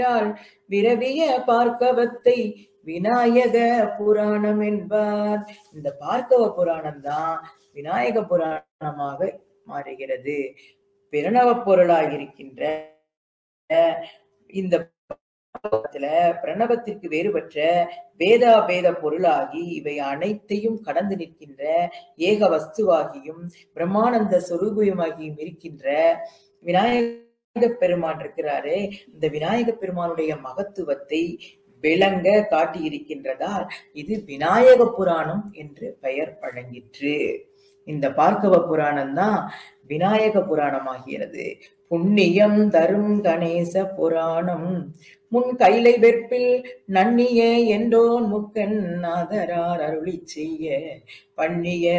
விரவிய பார்க்கவத்தை விநாயக புராணம் என்பார் இந்த பார்க்கவ புராணம் தான் விநாயக புராணமாக மாறுகிறது பிரணவ பொருளாக இருக்கின்ற இந்த பாகத்துல பிரணவத்திற்கு வேறுபட்ட வேதா வேத பொருளாகி இவை அனைத்தையும் கடந்து நிற்கின்ற ஏக வஸ்துவாகியும் பிரம்மானந்த சொரூபியமாகியும் இருக்கின்ற விநாயக பெருமான் இருக்கிறாரே இந்த விநாயக பெருமானுடைய மகத்துவத்தை விளங்க காட்டியிருக்கின்றதால் இது விநாயக புராணம் என்று பெயர் வழங்கிற்று இந்த பார்க்கவ புராணம் தான் விநாயக புராணமாகிறது புண்ணியம் தரும் கணேச புராணம் முன் கைலை வெற்பில் நன்னிய என்றோன் முக்கன் நாதரார் அருளி செய்ய பண்ணிய